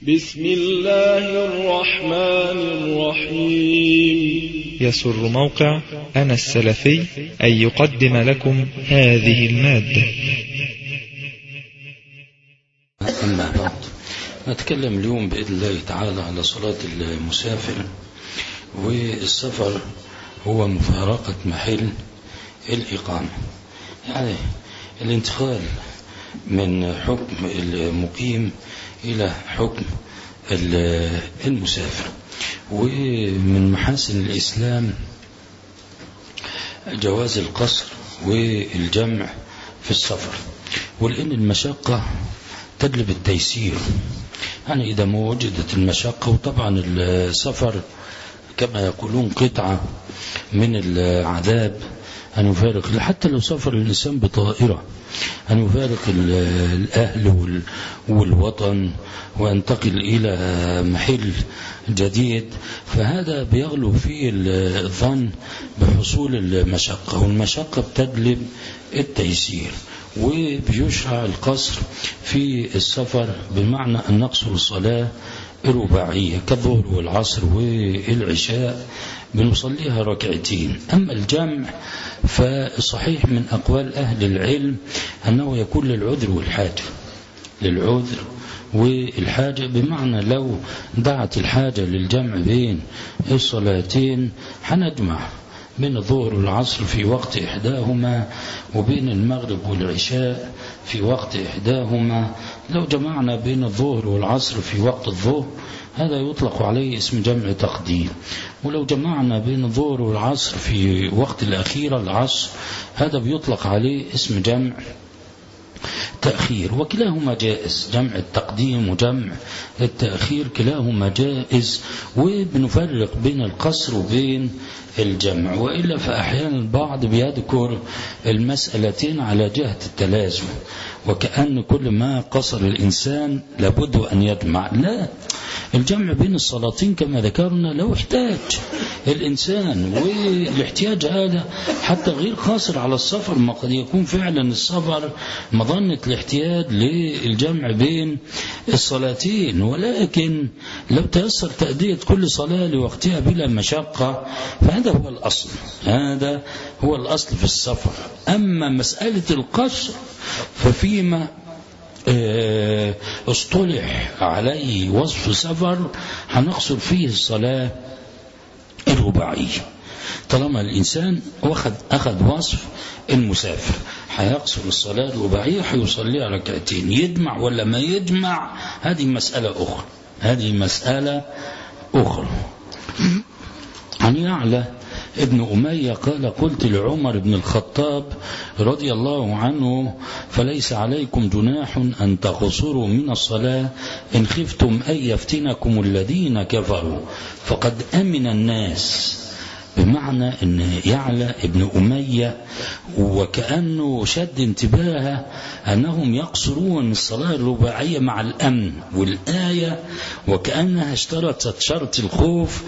بسم الله الرحمن الرحيم يسر موقع أنا السلفي أن يقدم لكم هذه المادة أما بعد نتكلم اليوم بإذن الله تعالى على صلاة المسافر والسفر هو مفارقة محل الإقامة يعني الانتقال من حكم المقيم إلى حكم المسافر ومن محاسن الإسلام جواز القصر والجمع في السفر ولأن المشقة تجلب التيسير يعني إذا ما وجدت المشقة وطبعا السفر كما يقولون قطعة من العذاب أن يفارق حتى لو سافر الإنسان بطائرة أن يفارق الأهل والوطن وينتقل إلى محل جديد فهذا بيغلو فيه الظن بحصول المشقة والمشقة بتجلب التيسير وبيشرع القصر في السفر بمعنى أن نقصر الصلاة الرباعية كالظهر والعصر والعشاء بنصليها ركعتين أما الجمع فصحيح من أقوال أهل العلم أنه يكون للعذر والحاجة للعذر والحاجة بمعنى لو دعت الحاجة للجمع بين الصلاتين حنجمع بين الظهر والعصر في وقت إحداهما وبين المغرب والعشاء في وقت إحداهما لو جمعنا بين الظهر والعصر في وقت الظهر هذا يطلق عليه اسم جمع تقديم ولو جمعنا بين الظهر والعصر في وقت الأخيرة العصر هذا بيطلق عليه اسم جمع تأخير وكلاهما جائز جمع التقديم وجمع التأخير كلاهما جائز وبنفرق بين القصر وبين الجمع وإلا فأحيانا البعض بيذكر المسألتين على جهة التلازم وكأن كل ما قصر الإنسان لابد أن يجمع لا الجمع بين الصلاتين كما ذكرنا لو احتاج الإنسان والاحتياج هذا حتى غير قاصر على السفر ما قد يكون فعلا السفر مظنة الاحتياج للجمع بين الصلاتين ولكن لو تيسر تأدية كل صلاة لوقتها بلا مشقة فهذا هو الأصل هذا هو الأصل في السفر أما مسألة القصر ففيما اصطلح عليه وصف سفر هنقصر فيه الصلاة الرباعية طالما الإنسان واخد أخذ وصف المسافر هيقصر الصلاة الرباعية هيصليها ركعتين يجمع ولا ما يجمع هذه مسألة أخرى هذه مسألة أخرى عن يعلى ابن أمية قال قلت لعمر بن الخطاب رضي الله عنه فليس عليكم جناح أن تقصروا من الصلاة إن خفتم أن يفتنكم الذين كفروا فقد أمن الناس بمعنى أن يعلى ابن أمية وكأنه شد انتباهه أنهم يقصرون الصلاة الرباعية مع الأمن والآية وكأنها اشترطت شرط الخوف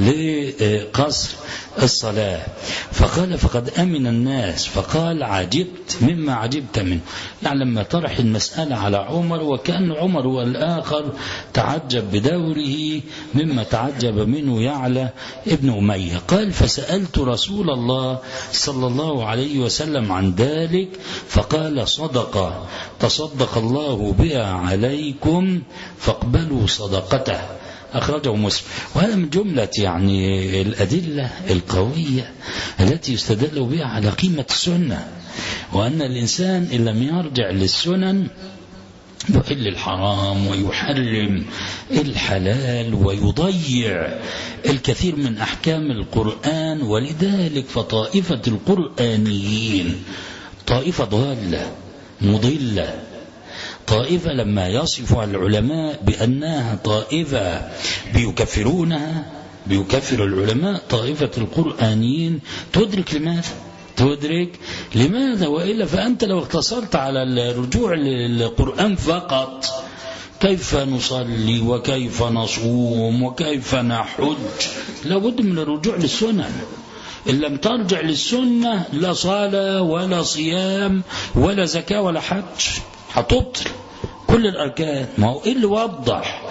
لقصر الصلاة فقال فقد أمن الناس فقال عجبت مما عجبت منه يعني لما طرح المسألة على عمر وكأن عمر والآخر تعجب بدوره مما تعجب منه يعلى ابن أمية قال فسألت رسول الله صلى الله عليه وسلم عن ذلك فقال صدق تصدق الله بها عليكم فاقبلوا صدقته أخرجه مسلم وهذا من جملة يعني الأدلة القوية التي يستدل بها على قيمة السنة وأن الإنسان إن لم يرجع للسنن يحل الحرام ويحرم الحلال ويضيع الكثير من أحكام القرآن ولذلك فطائفة القرآنيين طائفة ضالة مضلة طائفة لما يصف العلماء بأنها طائفة بيكفرونها بيكفر العلماء طائفة القرآنيين تدرك لماذا تدرك لماذا وإلا فأنت لو اقتصرت على الرجوع للقرآن فقط كيف نصلي وكيف نصوم وكيف نحج لابد من الرجوع للسنن إن لم ترجع للسنة لا صلاة ولا صيام ولا زكاة ولا حج هتبطل كل الأركان ما هو إيه اللي وضح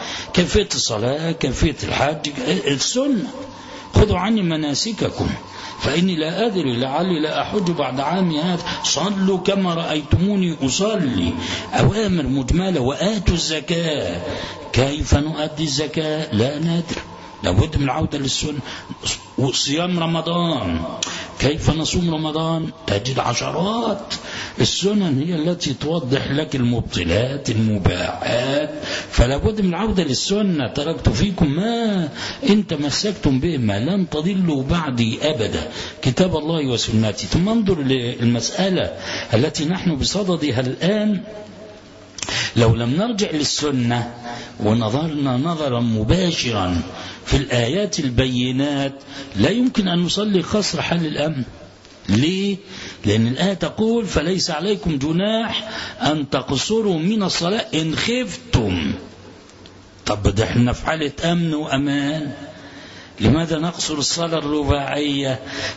كيفية الصلاة كيفية الحج السنة خذوا عني مناسككم فإني لا أدري لعلي لا أحج بعد عامي هذا صلوا كما رأيتموني أصلي أوامر مجملة وآتوا الزكاة كيف نؤدي الزكاة لا ندري لابد من العودة للسنة وصيام رمضان كيف نصوم رمضان تجد عشرات السنن هي التي توضح لك المبطلات المباحات فلا بد من العودة للسنة تركت فيكم ما إن تمسكتم به ما لن تضلوا بعدي أبدا كتاب الله وسنتي ثم انظر للمسألة التي نحن بصددها الآن لو لم نرجع للسنة ونظرنا نظرا مباشرا في الآيات البينات لا يمكن أن نصلي خصر حل الأمن ليه؟ لأن الآية تقول فليس عليكم جناح أن تقصروا من الصلاة إن خفتم طب ده احنا في حالة أمن وأمان لماذا نقصر الصلاة الرباعية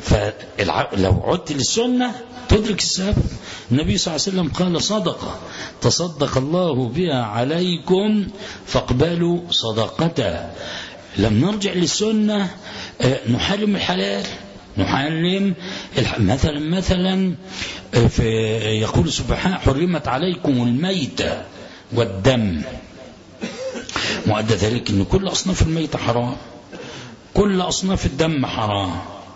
فلو عدت للسنة تدرك السبب النبي صلى الله عليه وسلم قال صدقة تصدق الله بها عليكم فاقبلوا صدقته لم نرجع للسنة نحرم الحلال نحرم مثلا مثلا في يقول سبحانه حرمت عليكم الميتة والدم وأدى ذلك أن كل أصناف الميتة حرام كل أصناف الدم حرام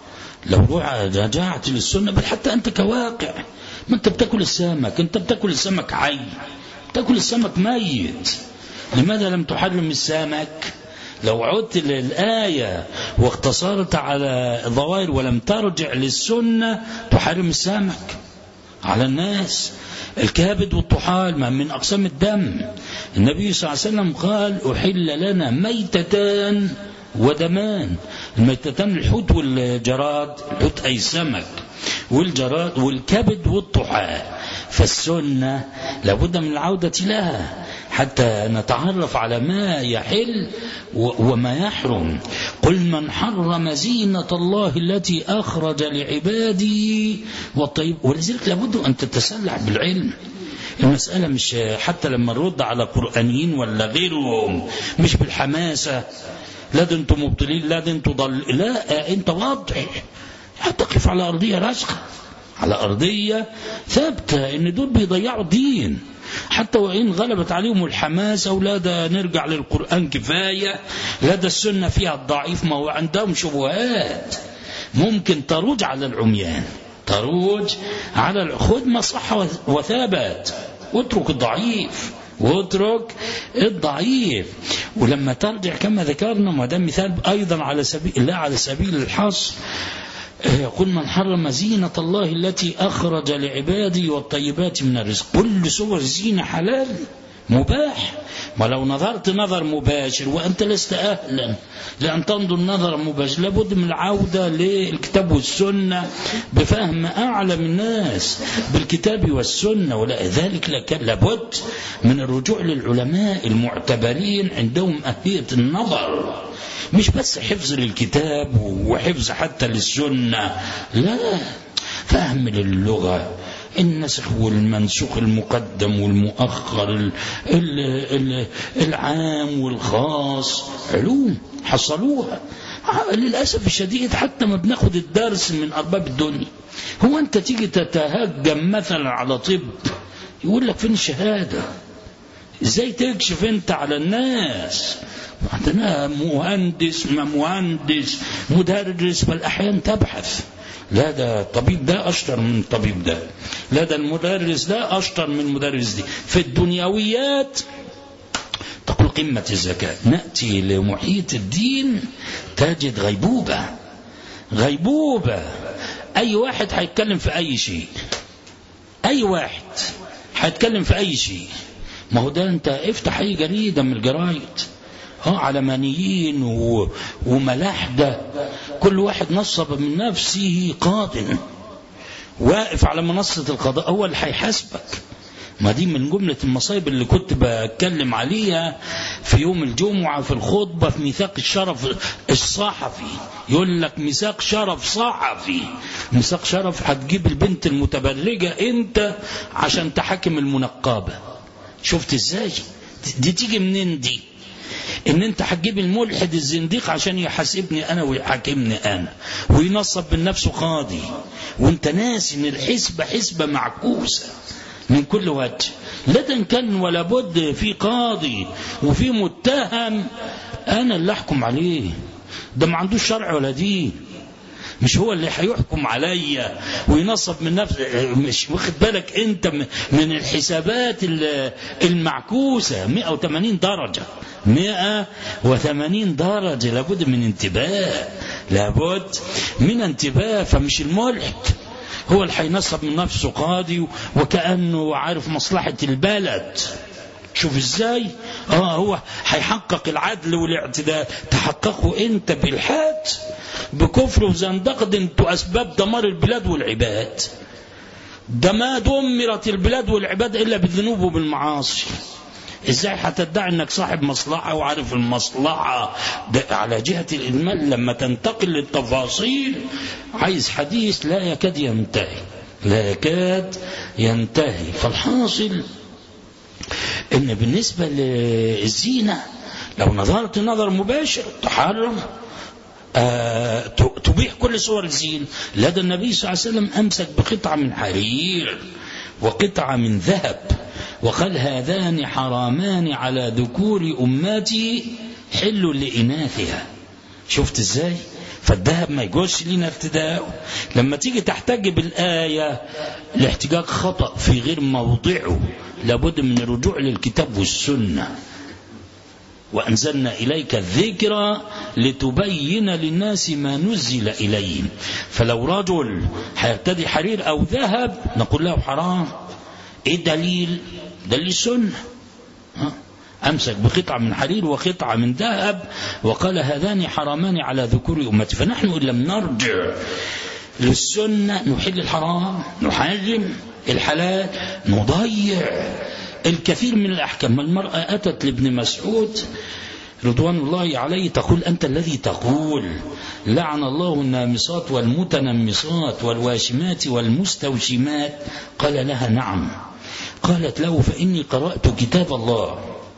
لو رجعت للسنة بل حتى أنت كواقع ما أنت بتاكل السمك أنت بتاكل السمك عي بتاكل السمك ميت لماذا لم تحرم السمك لو عدت للآية واقتصرت على الظواهر ولم ترجع للسنة تحرم السمك على الناس الكبد والطحال ما من أقسام الدم النبي صلى الله عليه وسلم قال أحل لنا ميتتان ودمان الميتتان الحوت والجراد الحوت أي سمك والجراد والكبد والطحال فالسنة لابد من العودة لها حتى نتعرف على ما يحل وما يحرم قل من حرم زينة الله التي أخرج لعباده والطيب ولذلك لابد أن تتسلح بالعلم المسألة مش حتى لما نرد على قرآنيين ولا غيرهم مش بالحماسة لا ده انتم مبطلين لا ده انتم ضل لا انت واضح تقف على أرضية راسخة على أرضية ثابتة ان دول بيضيعوا الدين حتى وإن غلبت عليهم الحماسة ولا ده نرجع للقرآن كفاية لا ده السنة فيها الضعيف ما هو عندهم شبهات ممكن تروج على العميان تروج على خذ ما صح وثابت واترك الضعيف واترك الضعيف ولما ترجع كما ذكرنا ما ده مثال أيضا على سبيل لا على سبيل الحصر يقول من حرم زينة الله التي أخرج لعباده والطيبات من الرزق كل صور الزينة حلال مباح ولو نظرت نظر مباشر وأنت لست أهلا لأن تنظر نظر مباشر لابد من العودة للكتاب والسنة بفهم أعلم الناس بالكتاب والسنة ولذلك لابد من الرجوع للعلماء المعتبرين عندهم أهلية النظر مش بس حفظ للكتاب وحفظ حتى للسنة لا فهم للغة النسخ والمنسوخ المقدم والمؤخر ال ال ال العام والخاص علوم حصلوها للأسف الشديد حتى ما بناخد الدرس من أرباب الدنيا هو أنت تيجي تتهجم مثلا على طب يقول لك فين الشهادة ازاي تكشف انت على الناس عندنا مهندس ما مهندس مدرس بل أحيانا تبحث لا ده الطبيب ده أشطر من الطبيب ده لا ده المدرس ده أشطر من المدرس دي في الدنيويات تقول قمة الزكاة نأتي لمحيط الدين تجد غيبوبة غيبوبة أي واحد هيتكلم في أي شيء أي واحد هيتكلم في أي شيء ما هو ده أنت افتح أي جريدة من الجرايد اه علمانيين و... وملاحدة كل واحد نصب من نفسه قاض واقف على منصة القضاء هو اللي هيحاسبك ما دي من جملة المصايب اللي كنت بتكلم عليها في يوم الجمعة في الخطبة في ميثاق الشرف الصحفي يقول لك ميثاق شرف صحفي ميثاق شرف هتجيب البنت المتبرجة انت عشان تحاكم المنقبة شفت ازاي دي تيجي منين دي ان انت هتجيب الملحد الزنديق عشان يحاسبني انا ويحاكمني انا وينصب من نفسه قاضي وانت ناسي ان الحسبة حسبة معكوسة من كل وجه لا كان ولا بد في قاضي وفي متهم انا اللي احكم عليه ده ما عندوش شرع ولا دين مش هو اللي هيحكم عليا وينصب من نفسه مش واخد بالك انت من الحسابات المعكوسة 180 درجة 180 درجة لابد من انتباه لابد من انتباه فمش الملحد هو اللي هينصب من نفسه قاضي وكأنه عارف مصلحة البلد شوف ازاي اه هو هيحقق العدل والاعتدال تحققه انت بالحاد بكفر وزندقة انتوا اسباب دمار البلاد والعباد ده ما دمرت البلاد والعباد الا بالذنوب وبالمعاصي ازاي هتدعي انك صاحب مصلحة وعارف المصلحة ده على جهة المال لما تنتقل للتفاصيل عايز حديث لا يكاد ينتهي لا يكاد ينتهي فالحاصل ان بالنسبة للزينة لو نظرت نظر مباشر تحرم آه تبيح كل صور الزين لدى النبي صلى الله عليه وسلم أمسك بقطعة من حرير وقطعة من ذهب وقال هذان حرامان على ذكور أمتي حل لإناثها شفت ازاي فالذهب ما يجوزش لينا ارتداء لما تيجي تحتج بالآية الاحتجاج خطأ في غير موضعه لابد من الرجوع للكتاب والسنة وأنزلنا إليك الذكر لتبين للناس ما نزل إليهم فلو رجل هيرتدي حرير أو ذهب نقول له حرام إيه الدليل دليل السنة أمسك بقطعة من حرير وقطعة من ذهب وقال هذان حرامان على ذكور أمتي فنحن إن لم نرجع للسنة نحل الحرام نحرم الحلال نضيع الكثير من الأحكام المرأة أتت لابن مسعود رضوان الله عليه تقول أنت الذي تقول لعن الله النامصات والمتنمصات والواشمات والمستوشمات قال لها نعم قالت له فإني قرأت كتاب الله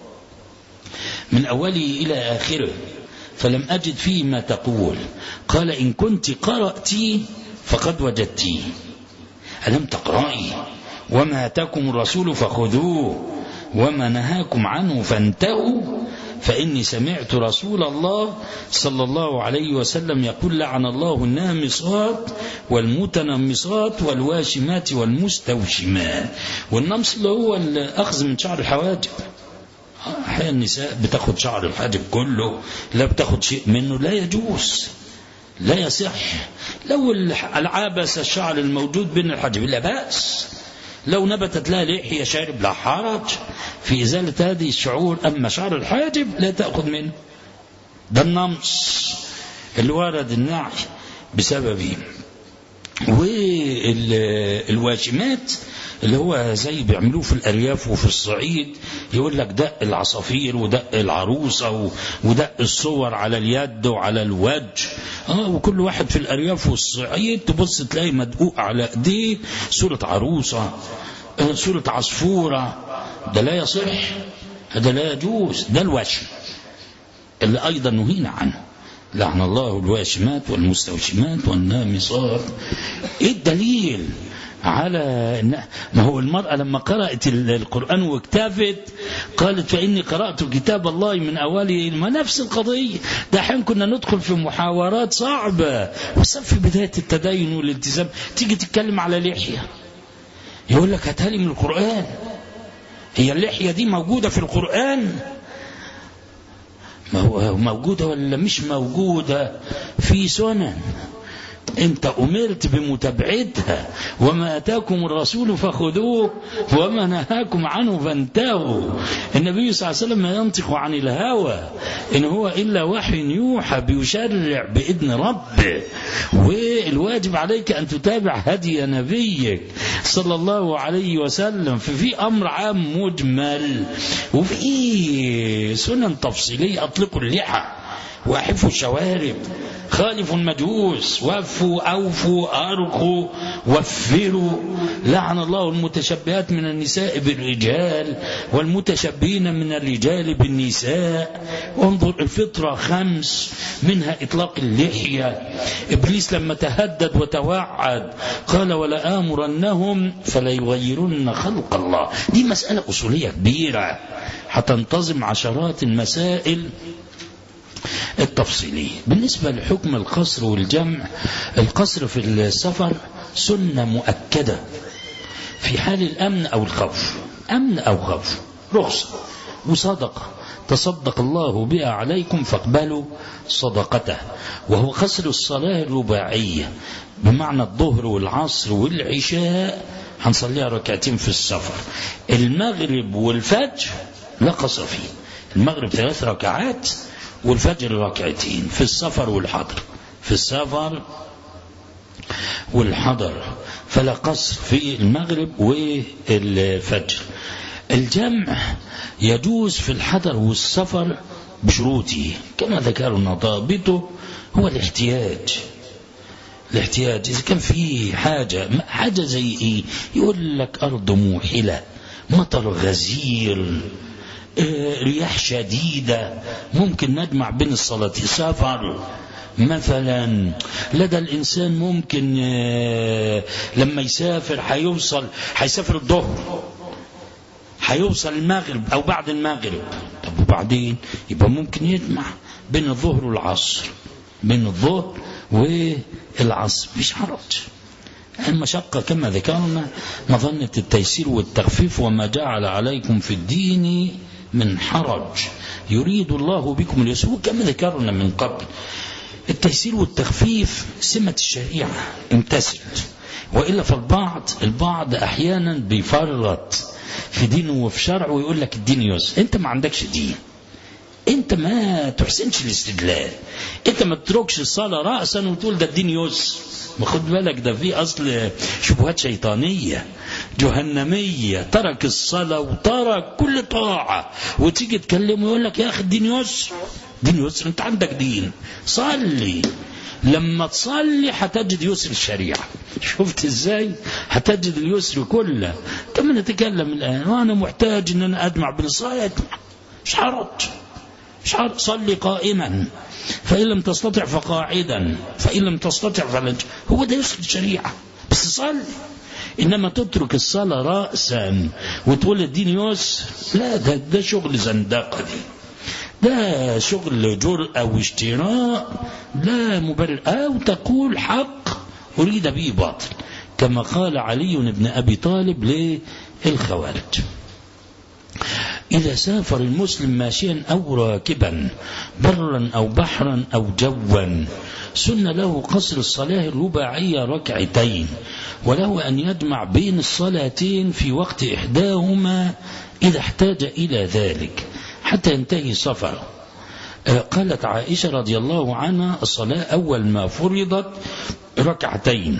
من أوله إلى آخره فلم أجد فيه ما تقول قال إن كنت قرأتي فقد وجدتي ألم تقرأي وما أتاكم الرسول فخذوه وما نهاكم عنه فانتهوا فإني سمعت رسول الله صلى الله عليه وسلم يقول لعن الله النامصات والمتنمصات والواشمات والمستوشمات والنمص اللي هو الأخذ من شعر الحواجب أحيانا النساء بتاخد شعر الحاجب كله لا بتاخد شيء منه لا يجوز لا يصح لو العابس الشعر الموجود بين الحاجب لا بأس لو نبتت لها لحية شارب لا حرج في إزالة هذه الشعور أما شعر الحاجب لا تأخذ منه ده النمص اللي ورد النعي بسببه والواشمات اللي هو زي بيعملوه في الأرياف وفي الصعيد يقول لك دق العصافير ودق العروسة ودق الصور على اليد وعلى الوجه اه وكل واحد في الأرياف والصعيد تبص تلاقي مدقوق على ايديه صورة عروسة آه صورة عصفورة ده لا يصح هذا لا يجوز ده الوشم اللي أيضا نهينا عنه لعن الله الواشمات والمستوشمات والنامصات ايه الدليل على ما هو المرأة لما قرأت القرآن واكتفت قالت فإني قرأت كتاب الله من أوله ما نفس القضية ده حين كنا ندخل في محاورات صعبة بس في بداية التدين والالتزام تيجي تتكلم على لحية يقول لك هاتها لي من القرآن هي اللحية دي موجودة في القرآن ما هو موجودة ولا مش موجودة في سنن انت امرت بمتابعتها وما اتاكم الرسول فخذوه وما نهاكم عنه فانتهوا النبي صلى الله عليه وسلم ما ينطق عن الهوى ان هو الا وحي يوحى بيشرع باذن ربه والواجب عليك ان تتابع هدي نبيك صلى الله عليه وسلم ففي امر عام مجمل وفي سنن تفصيليه اطلقوا اللحى واحفوا الشوارب خالفوا المجوس وفوا أوفوا أرخوا وفروا لعن الله المتشبهات من النساء بالرجال والمتشبهين من الرجال بالنساء انظر الفطرة خمس منها إطلاق اللحية إبليس لما تهدد وتوعد قال ولا آمرنهم فلا يغيرن خلق الله دي مسألة أصولية كبيرة هتنتظم عشرات المسائل التفصيلية بالنسبة لحكم القصر والجمع القصر في السفر سنة مؤكدة في حال الأمن أو الخوف أمن أو خوف رخصة وصدقة تصدق الله بها عليكم فاقبلوا صدقته وهو قصر الصلاة الرباعية بمعنى الظهر والعصر والعشاء هنصليها ركعتين في السفر المغرب والفجر لا قصر فيه المغرب ثلاث ركعات والفجر ركعتين في السفر والحضر في السفر والحضر فلا قصر في المغرب والفجر الجمع يجوز في الحضر والسفر بشروطه كما ذكرنا ضابطه هو الاحتياج الاحتياج إذا كان في حاجة حاجة زي إيه يقول لك أرض موحلة مطر غزير رياح شديدة ممكن نجمع بين الصلاتين سفر مثلا لدى الإنسان ممكن لما يسافر هيوصل هيسافر الظهر هيوصل المغرب أو بعد المغرب طب وبعدين يبقى ممكن يجمع بين الظهر والعصر بين الظهر والعصر مش حرج المشقة كما ذكرنا مظنة التيسير والتخفيف وما جعل عليكم في الدين من حرج يريد الله بكم اليسوع كما ذكرنا من قبل التيسير والتخفيف سمة الشريعة امتثلت وإلا فالبعض البعض أحيانا بيفرط في دينه وفي شرعه ويقول لك الدين يسر انت ما عندكش دين انت ما تحسنش الاستدلال انت ما تتركش الصلاة رأسا وتقول ده الدين يسر ما خد بالك ده في أصل شبهات شيطانية جهنمية ترك الصلاة وترك كل طاعة وتيجي تكلمه يقول لك يا أخي الدين يسر دين يسر أنت عندك دين صلي لما تصلي هتجد يسر الشريعة شفت ازاي هتجد اليسر كله كما نتكلم الآن وأنا محتاج أن أنا أجمع بين الصلاة مش حرج مش حرج صلي قائما فإن لم تستطع فقاعدا فإن لم تستطع فلن هو ده يسر الشريعة بس صلي إنما تترك الصلاة رأسا وتقول الدين يسر لا ده, ده شغل زندقة دي ده شغل جرأة واشتراء لا مبرر أو تقول حق أريد به باطل كما قال علي بن أبي طالب للخوارج إذا سافر المسلم ماشيا أو راكبا برا أو بحرا أو جوا سن له قصر الصلاة الرباعية ركعتين وله أن يجمع بين الصلاتين في وقت إحداهما إذا احتاج إلى ذلك حتى ينتهي سفره قالت عائشة رضي الله عنها الصلاة أول ما فرضت ركعتين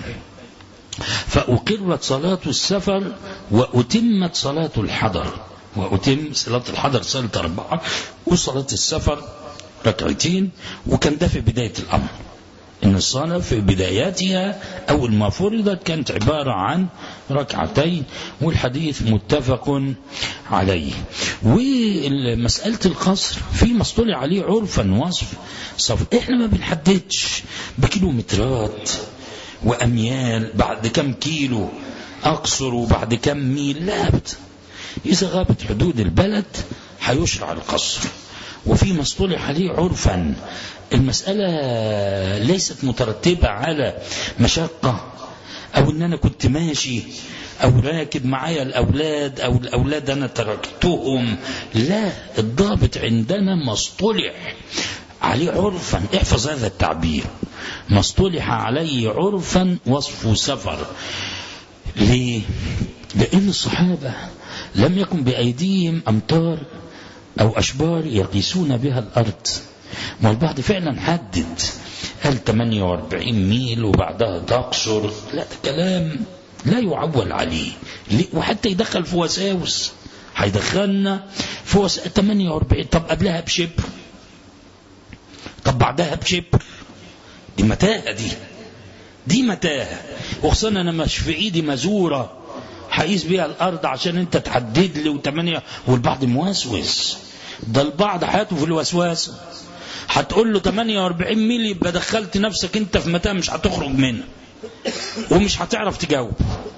فأقرت صلاة السفر وأتمت صلاة الحضر وأتم صلاة الحضر صلاة أربعة وصلاة السفر ركعتين وكان ده في بداية الأمر إن الصلاة في بداياتها أول ما فرضت كانت عبارة عن ركعتين والحديث متفق عليه ومسألة القصر في مصطلح عليه عرفا وصف صف إحنا ما بنحددش بكيلومترات وأميال بعد كم كيلو أقصر وبعد كم ميل لا أبدا إذا غابت حدود البلد هيشرع القصر وفي مصطلح عليه عرفا المسألة ليست مترتبة على مشقة أو إن أنا كنت ماشي أو راكب معايا الأولاد أو الأولاد أنا تركتهم لا الضابط عندنا مصطلح عليه عرفا احفظ هذا التعبير مصطلح عليه عرفا وصف سفر ليه لأن الصحابة لم يكن بأيديهم أمطار أو أشبار يقيسون بها الأرض ما البعض فعلا حدد قال 48 ميل وبعدها تقصر لا ده كلام لا يعول عليه وحتى يدخل في وساوس هيدخلنا في وس... 48 طب قبلها بشبر طب بعدها بشبر دي متاهة دي دي متاهة وخصوصا انا مش في ايدي مزورة هقيس بيها الارض عشان انت تحدد لي وتمانية والبعض موسوس ده البعض حياته في الوسواس هتقول له 48 ميل يبقى دخلت نفسك انت في متاهة مش هتخرج منها ومش هتعرف تجاوب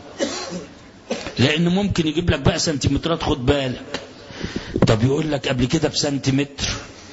لان ممكن يجيب لك بقى سنتيمترات خد بالك طب يقول لك قبل كده بسنتيمتر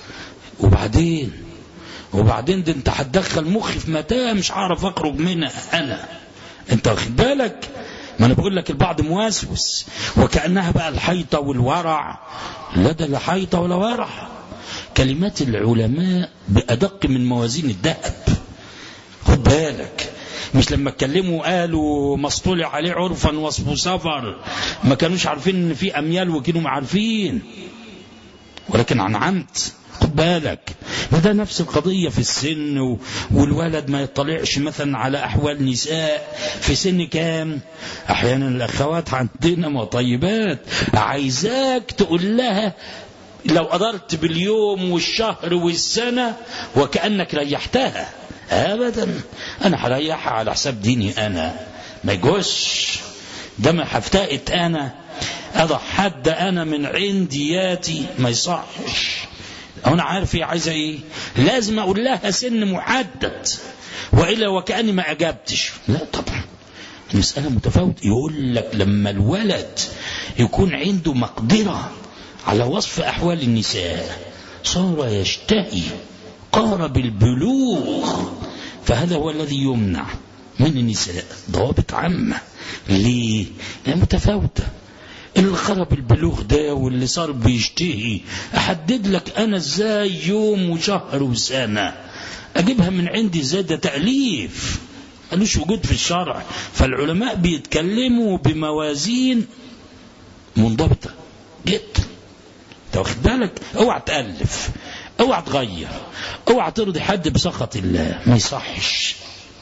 وبعدين وبعدين ده انت هتدخل مخي في متاهه مش هعرف اخرج منها انا انت واخد بالك ما انا بقول لك البعض موسوس وكانها بقى الحيطه والورع لا ده لا حيطه ولا ورع كلمات العلماء بادق من موازين الذهب خد بالك مش لما اتكلموا قالوا مسطولع عليه عرفا وصف سفر ما كانوش عارفين ان في اميال وكانوا عارفين ولكن عن عمد خد بالك وده نفس القضية في السن و... والولد ما يطلعش مثلا على أحوال نساء في سن كام أحيانا الأخوات عندنا مطيبات عايزاك تقول لها لو قدرت باليوم والشهر والسنة وكأنك ريحتها أبدا أنا هريحها على حساب ديني أنا ما يجوزش ده ما هفتقت أنا أضع حد أنا من عندياتي ما يصحش أنا عارف هي عايزة إيه لازم أقول لها سن محدد وإلا وكأني ما أجابتش لا طبعا المسألة متفاوتة يقول لك لما الولد يكون عنده مقدرة على وصف أحوال النساء صار يشتهي قارب البلوغ فهذا هو الذي يمنع من النساء ضوابط عامة ليه؟ لأنها متفاوتة اللي خرب البلوغ ده واللي صار بيشتهي احدد لك انا ازاي يوم وشهر وسنه اجيبها من عندي ازاي ده تاليف ملوش وجود في الشرع فالعلماء بيتكلموا بموازين منضبطه جدا انت واخد بالك اوعى تالف اوعى تغير اوعى ترضي حد بسخط الله ما يصحش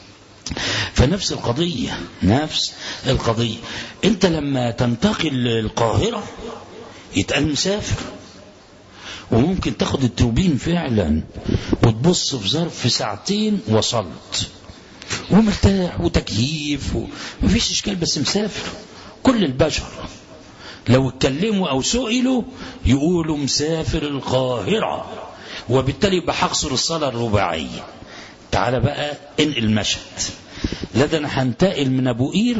فنفس القضية نفس القضية انت لما تنتقل القاهرة يتقال مسافر وممكن تاخد التوبين فعلا وتبص في ظرف ساعتين وصلت ومرتاح وتكييف ومفيش اشكال بس مسافر كل البشر لو اتكلموا او سئلوا يقولوا مسافر القاهرة وبالتالي يبقى هقصر الصلاة الرباعية تعالى بقى انقل مشهد لا ده انا هنتقل من ابو قير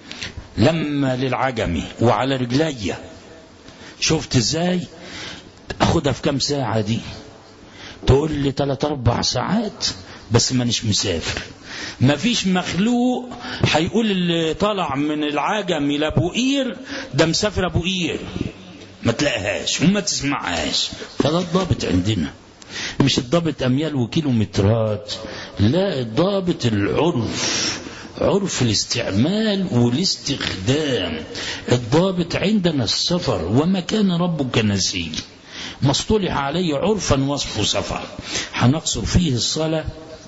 لما للعجمي وعلى رجليا شفت ازاي اخدها في كام ساعة دي تقول لي ثلاث اربع ساعات بس مانيش مسافر مفيش مخلوق هيقول اللي طالع من العجمي لابو قير ده مسافر ابو قير ما تلاقيهاش وما تسمعهاش فده الضابط عندنا مش الضابط اميال وكيلومترات لا الضابط العرف عرف الاستعمال والاستخدام الضابط عندنا السفر وما كان ربك نسي ما اصطلح عليه عرفا وصف سفر هنقصر فيه الصلاة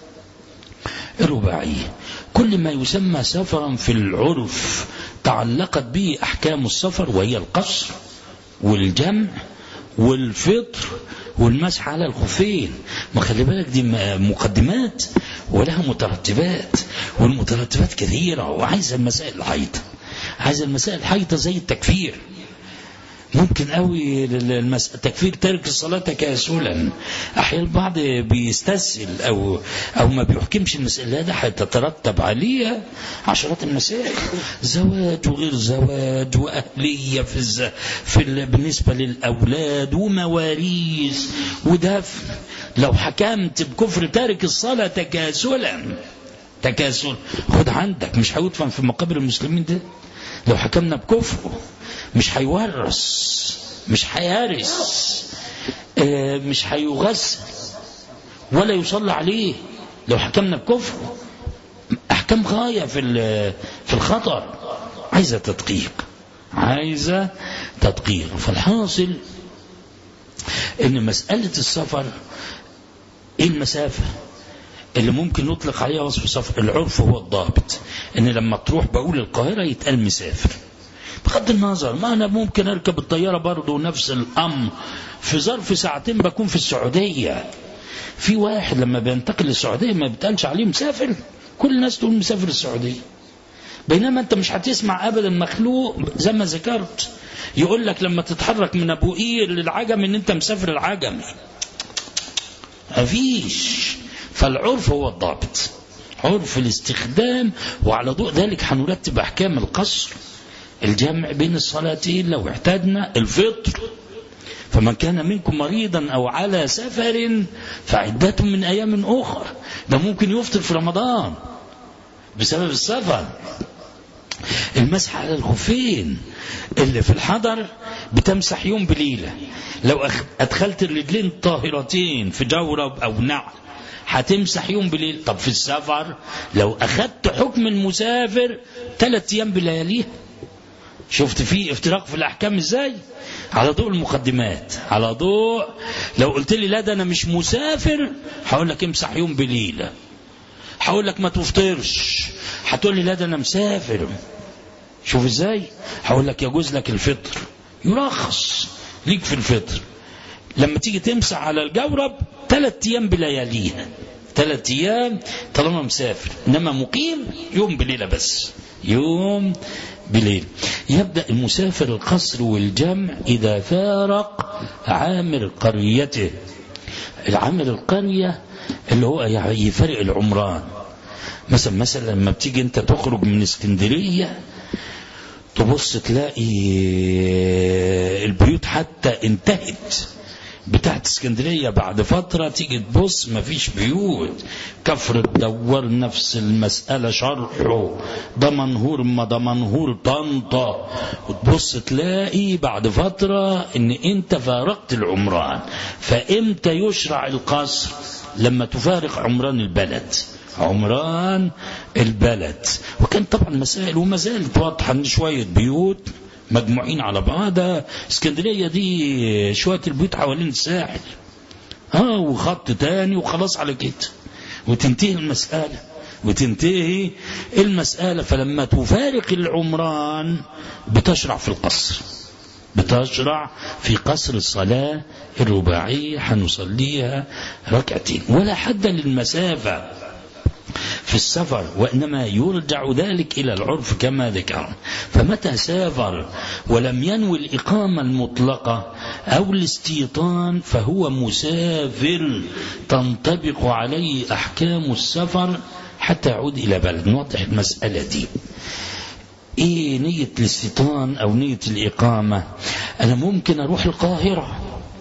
الرباعية كل ما يسمى سفرا في العرف تعلقت به أحكام السفر وهي القصر والجمع والفطر والمسح على الخفين ما خلي بالك دي مقدمات ولها مترتبات والمترتبات كثيرة وعايزة المسائل الحيطة عايزة المسائل الحيطة زي التكفير ممكن قوي المس... تكفير ترك الصلاة تكاسلا أحيانا البعض بيستسهل أو أو ما بيحكمش المسألة ده هتترتب عليها عشرات المسائل زواج وغير زواج وأهلية في الز... في ال... بالنسبة للأولاد ومواريث ودفن لو حكمت بكفر تارك الصلاة تكاسلا تكاسل خد عندك مش هيدفن في مقابر المسلمين ده لو حكمنا بكفر مش هيورث مش هيرث اه مش هيغسل ولا يصلى عليه لو حكمنا بكفر احكام غايه في في الخطر عايزه تدقيق عايزه تدقيق فالحاصل ان مساله السفر ايه المسافه اللي ممكن نطلق عليها وصف سفر العرف هو الضابط ان لما تروح بقول القاهره يتقال مسافر بغض النظر ما أنا ممكن أركب الطيارة برضه نفس الأمر في ظرف ساعتين بكون في السعودية في واحد لما بينتقل للسعودية ما بيتقالش عليه مسافر كل الناس تقول مسافر السعودية بينما انت مش هتسمع ابدا مخلوق زي ما ذكرت يقول لك لما تتحرك من ابو قير للعجم ان انت مسافر العجم مفيش فالعرف هو الضابط عرف الاستخدام وعلى ضوء ذلك هنرتب احكام القصر الجمع بين الصلاتين لو احتاجنا الفطر فمن كان منكم مريضا او على سفر فعدة من ايام اخر ده ممكن يفطر في رمضان بسبب السفر المسح على الخفين اللي في الحضر بتمسح يوم بليلة لو أدخلت الرجلين طاهرتين في جورب أو نعل هتمسح يوم بليل طب في السفر لو أخذت حكم المسافر ثلاث أيام بلياليها شفت في افتراق في الأحكام إزاي على ضوء المقدمات على ضوء لو قلت لي لا ده أنا مش مسافر هقول لك امسح يوم بليلة هقول لك ما تفطرش هتقول لي لا ده أنا مسافر شوف ازاي هقول لك يجوز لك الفطر يرخص ليك في الفطر لما تيجي تمسح على الجورب ثلاث ايام بلياليها ثلاث ايام طالما مسافر انما مقيم يوم بليله بس يوم بليل يبدا المسافر القصر والجمع اذا فارق عامر قريته العامر القريه اللي هو يعني يفرق العمران مثلا مثلا لما بتيجي انت تخرج من اسكندريه تبص تلاقي البيوت حتى انتهت بتاعت اسكندرية بعد فترة تيجي تبص مفيش بيوت كفر الدوار نفس المسألة شرحه دمنهور ما دمنهور طنطا وتبص تلاقي بعد فترة ان انت فارقت العمران فامتى يشرع القصر لما تفارق عمران البلد عمران البلد وكان طبعا مسائل وما زالت واضحة ان شوية بيوت مجموعين على بعض اسكندرية دي شوية البيوت حوالين الساحل اه وخط تاني وخلاص على كده وتنتهي المسألة وتنتهي المسألة فلما تفارق العمران بتشرع في القصر بتشرع في قصر الصلاة الرباعية هنصليها ركعتين ولا حد للمسافة في السفر وإنما يرجع ذلك إلى العرف كما ذكر فمتى سافر ولم ينوي الإقامة المطلقة أو الاستيطان فهو مسافر تنطبق عليه أحكام السفر حتى يعود إلى بلد نوضح المسألة دي ايه نية الاستيطان او نية الاقامة انا ممكن اروح القاهرة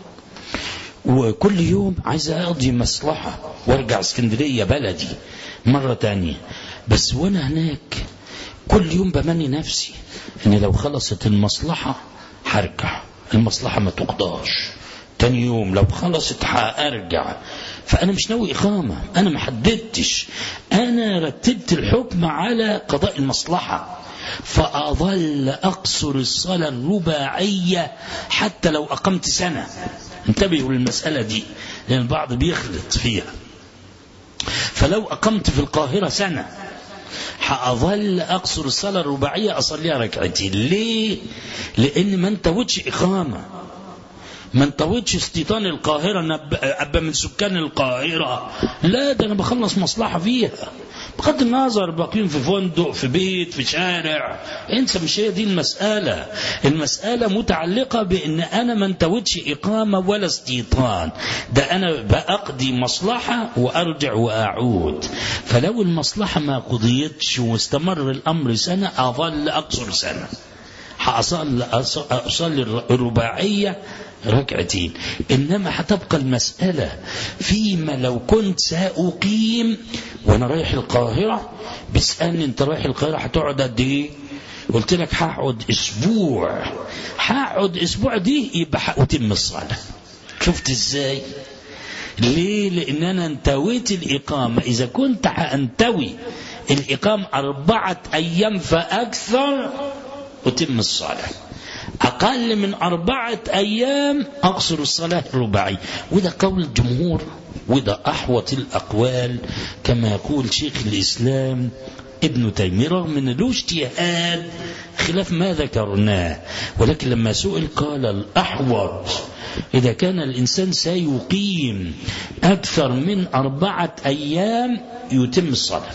وكل يوم عايز اقضي مصلحة وارجع اسكندرية بلدي مرة تانية بس وانا هناك كل يوم بمني نفسي ان لو خلصت المصلحة هرجع المصلحة ما تقضاش تاني يوم لو خلصت هارجع فانا مش ناوي اقامة انا ما حددتش انا رتبت الحكم على قضاء المصلحة فأظل أقصر الصلاة الرباعية حتى لو أقمت سنة انتبهوا للمسألة دي لأن البعض بيخلط فيها فلو أقمت في القاهرة سنة هأظل أقصر الصلاة الرباعية أصليها ركعتين ليه؟ لأن ما انتوتش إقامة ما انتوتش استيطان القاهرة أنا أبقى من سكان القاهرة لا ده أنا بخلص مصلحة فيها بغض النظر باقيين في فندق في بيت في شارع انسى مش هي دي المسألة المسألة متعلقة بان انا ما انتوتش اقامة ولا استيطان ده انا بأقضي مصلحة وارجع واعود فلو المصلحة ما قضيتش واستمر الامر سنة اظل اقصر سنة هأصلي أصلي الرباعية ركعتين إنما هتبقى المسألة فيما لو كنت سأقيم وأنا رايح القاهرة بتسألني أنت رايح القاهرة هتقعد قد إيه؟ قلت لك هقعد أسبوع هقعد أسبوع دي يبقى هأتم الصلاة شفت إزاي؟ ليه؟ لأن أنا انتويت الإقامة إذا كنت هأنتوي الإقامة أربعة أيام فأكثر أتم الصلاة أقل من أربعة أيام أقصر الصلاة الرباعية وده قول الجمهور وده أحوط الأقوال كما يقول شيخ الإسلام ابن تيمية رغم أن له اجتهاد خلاف ما ذكرناه ولكن لما سئل قال الأحوط إذا كان الإنسان سيقيم أكثر من أربعة أيام يتم الصلاة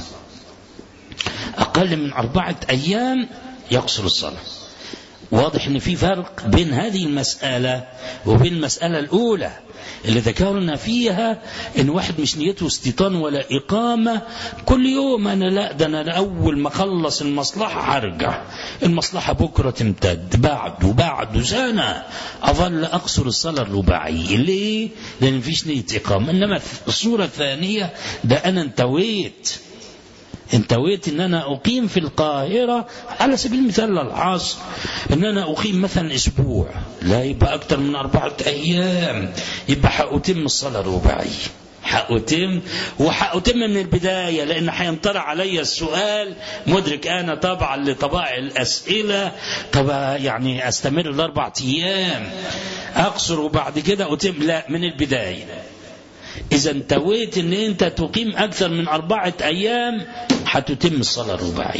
أقل من أربعة أيام يقصر الصلاة واضح ان في فرق بين هذه المسألة وبين المسألة الأولى اللي ذكرنا فيها ان واحد مش نيته استيطان ولا إقامة كل يوم أنا لا ده أنا أول ما أخلص المصلحة هرجع المصلحة بكرة تمتد بعد وبعد سنة أظل أقصر الصلاة الرباعية ليه؟ لأن مفيش نية إقامة إنما الصورة الثانية ده أنا انتويت انتويت ان انا اقيم في القاهرة على سبيل المثال للعصر ان انا اقيم مثلا اسبوع لا يبقى اكتر من اربعة ايام يبقى حأتم الصلاة الرباعية حأتم وحأتم من البداية لأن حينطرح علي السؤال مدرك أنا طبعا لطبائع الأسئلة طب يعني أستمر الأربع أيام أقصر وبعد كده أتم لا من البداية إذا انتويت أن أنت تقيم أكثر من أربعة أيام هتتم الصلاة الرباعية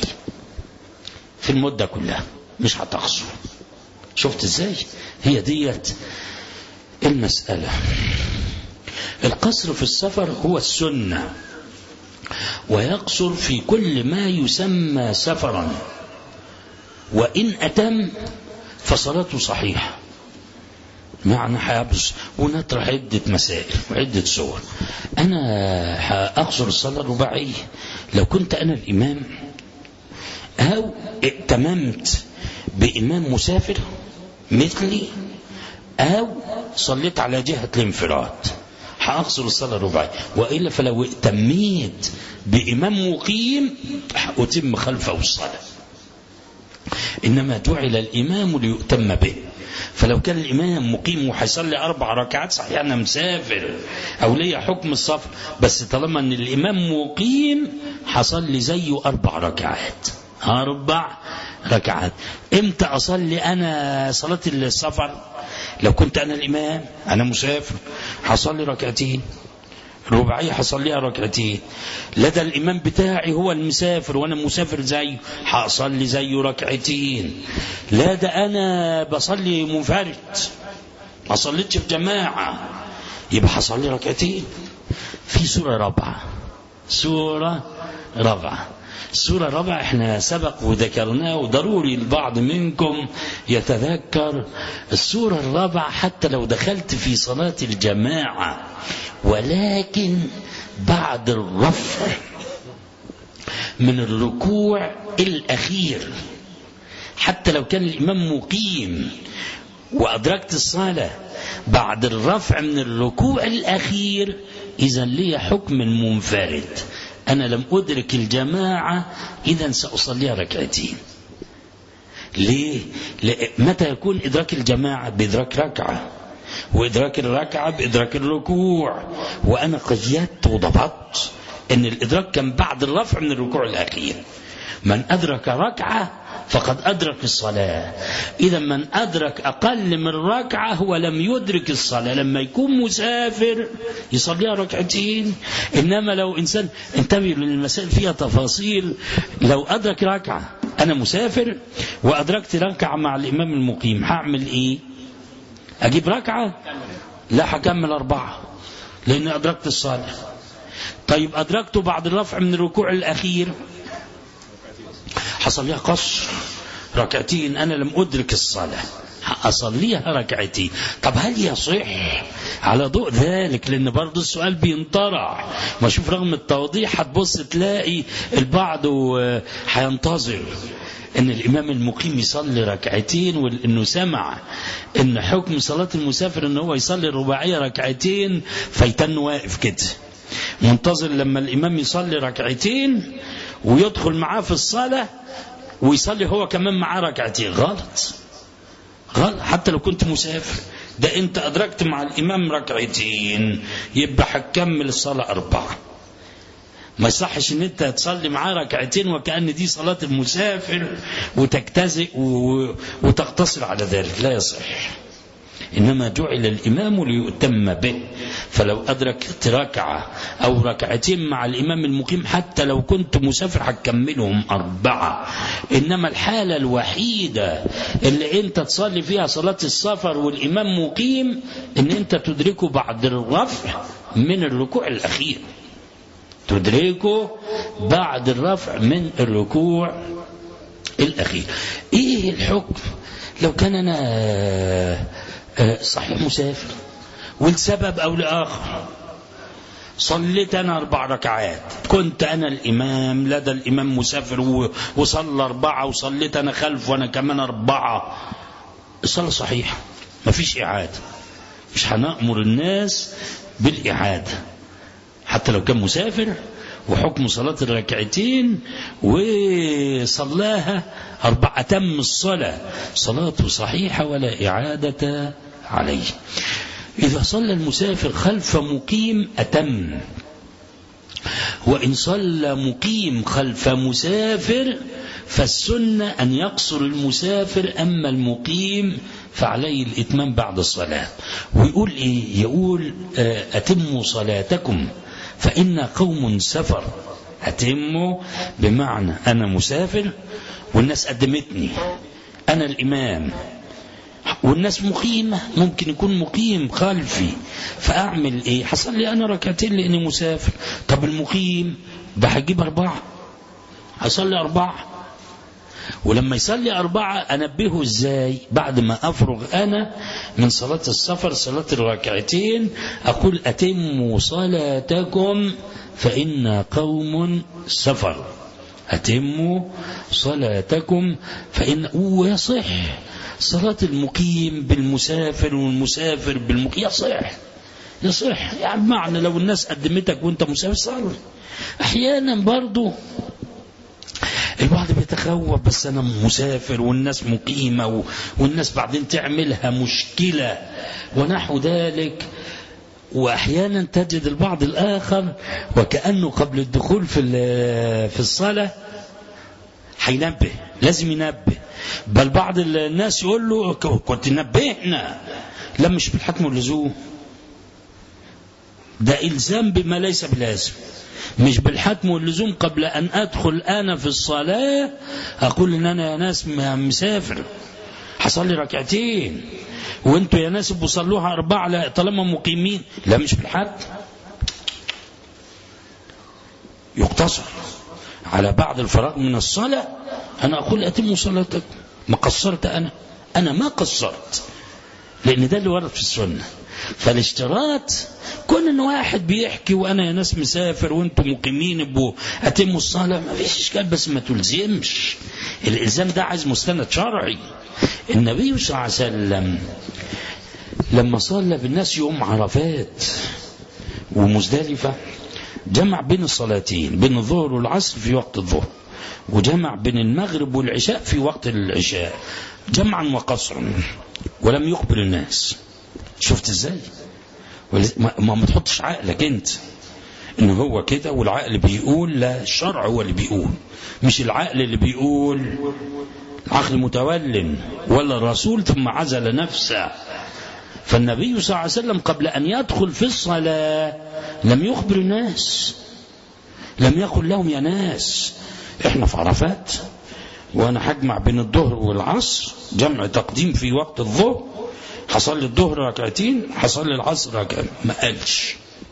في المدة كلها مش هتقصر شفت ازاي هي ديت المسألة القصر في السفر هو السنة ويقصر في كل ما يسمى سفرا وإن أتم فصلاته صحيحة معنى حابس ونطرح عدة مسائل وعدة صور أنا هأقصر الصلاة الرباعية لو كنت أنا الإمام أو ائتممت بإمام مسافر مثلي أو صليت على جهة الانفراد هأقصر الصلاة الرباعية وإلا فلو ائتميت بإمام مقيم أتم خلفه الصلاة إنما جعل الإمام ليؤتم به فلو كان الإمام مقيم وحيصلي أربع ركعات صحيح أنا مسافر أو ليا حكم الصف بس طالما أن الإمام مقيم حصلي زيه أربع ركعات أربع ركعات إمتى أصلي أنا صلاة السفر لو كنت أنا الإمام أنا مسافر حصلي ركعتين رباعية حصليها ركعتين لدى الإمام بتاعي هو المسافر وأنا مسافر زيه حصلي زيه ركعتين لا ده أنا بصلي منفرد ما صليتش في جماعة يبقى حصلي ركعتين في سورة رابعة سورة رابعة السورة الرابعة احنا سبق وذكرناه وضروري البعض منكم يتذكر السورة الرابعة حتى لو دخلت في صلاة الجماعة ولكن بعد الرفع من الركوع الأخير حتى لو كان الإمام مقيم وأدركت الصلاة بعد الرفع من الركوع الأخير إذا لي حكم منفرد أنا لم أدرك الجماعة إذا سأصليها ركعتين ليه؟ متى يكون إدراك الجماعة بإدراك ركعة وإدراك الركعة بإدراك الركوع وأنا قيدت وضبطت أن الإدراك كان بعد الرفع من الركوع الأخير من أدرك ركعة فقد أدرك الصلاة إذا من أدرك أقل من ركعة هو لم يدرك الصلاة لما يكون مسافر يصليها ركعتين إنما لو إنسان انتبه للمسائل فيها تفاصيل لو أدرك ركعة أنا مسافر وأدركت ركعة مع الإمام المقيم هعمل إيه أجيب ركعة لا هكمل أربعة لأن أدركت الصلاة طيب أدركته بعد الرفع من الركوع الأخير حصليها قصر ركعتين أنا لم أدرك الصلاة أصليها ركعتين طب هل يصح على ضوء ذلك لأن برضه السؤال بينطرح ما شوف رغم التوضيح هتبص تلاقي البعض هينتظر ان الامام المقيم يصلي ركعتين وانه سمع ان حكم صلاة المسافر ان هو يصلي الرباعية ركعتين فيتن واقف كده منتظر لما الامام يصلي ركعتين ويدخل معاه في الصلاة ويصلي هو كمان معاه ركعتين غلط غلط حتى لو كنت مسافر ده انت ادركت مع الامام ركعتين يبقى هتكمل الصلاة اربعة ما يصحش ان انت تصلي معاه ركعتين وكأن دي صلاة المسافر وتجتزئ وتقتصر على ذلك لا يصح إنما جعل الإمام ليؤتم به فلو أدركت ركعة أو ركعتين مع الإمام المقيم حتى لو كنت مسافر هتكملهم أربعة إنما الحالة الوحيدة اللي أنت تصلي فيها صلاة السفر والإمام مقيم إن أنت تدركه بعد الرفع من الركوع الأخير تدركه بعد الرفع من الركوع الأخير إيه الحكم لو كان أنا صحيح مسافر ولسبب أو لآخر صليت أنا أربع ركعات كنت أنا الإمام لدى الإمام مسافر وصلى أربعة وصليت أنا خلف وأنا كمان أربعة الصلاة صحيحة مفيش إعادة مش هنأمر الناس بالإعادة حتى لو كان مسافر وحكم صلاة الركعتين وصلاها أربعة أتم الصلاة صلاته صحيحة ولا إعادة عليه إذا صلى المسافر خلف مقيم أتم وإن صلى مقيم خلف مسافر فالسنة أن يقصر المسافر أما المقيم فعليه الإتمام بعد الصلاة ويقول إيه يقول أتموا صلاتكم فإن قوم سفر أتموا بمعنى أنا مسافر والناس قدمتني أنا الإمام والناس مقيمة ممكن يكون مقيم خلفي فأعمل إيه حصل لي أنا ركعتين لأني مسافر طب المقيم ده هجيب أربعة هصلي أربعة ولما يصلي أربعة أنبهه إزاي بعد ما أفرغ أنا من صلاة السفر صلاة الركعتين أقول أتموا صلاتكم فإن قوم سفر أتموا صلاتكم فإن ويصح صلاة المقيم بالمسافر والمسافر بالمقيم يصح يصح يعني معنى لو الناس قدمتك وانت مسافر صلي احيانا برضو البعض بيتخوف بس انا مسافر والناس مقيمه و... والناس بعدين تعملها مشكله ونحو ذلك واحيانا تجد البعض الاخر وكانه قبل الدخول في في الصلاه هينبه لازم ينبه بل بعض الناس يقول له كنت نبهنا لا مش بالحتم واللزوم ده إلزام بما ليس بلازم مش بالحتم واللزوم قبل أن أدخل أنا في الصلاة أقول إن أنا يا ناس مسافر حصل لي ركعتين وانتوا يا ناس بصلوها أربعة لا طالما مقيمين لا مش بالحتم يقتصر على بعد الفراغ من الصلاة أنا أقول أتموا صلاتكم ما قصرت أنا أنا ما قصرت لأن ده اللي ورد في السنة فالاشتراط كون ان واحد بيحكي وانا يا ناس مسافر وانتم مقيمين ابو اتموا الصلاه ما فيش اشكال بس ما تلزمش الالزام ده عايز مستند شرعي النبي صلى الله عليه وسلم لما صلى بالناس يوم عرفات ومزدلفه جمع بين الصلاتين بين الظهر والعصر في وقت الظهر وجمع بين المغرب والعشاء في وقت العشاء جمعا وقصرا ولم يقبل الناس شفت ازاي ما, ما تحطش عقلك انت ان هو كده والعقل بيقول لا الشرع هو اللي بيقول مش العقل اللي بيقول العقل متول ولا الرسول ثم عزل نفسه فالنبي صلى الله عليه وسلم قبل أن يدخل في الصلاة لم يخبر الناس لم يقل لهم يا ناس احنا في عرفات وانا هجمع بين الظهر والعصر جمع تقديم في وقت الظهر حصل لي الظهر ركعتين حصل لي العصر ركعتين ما قالش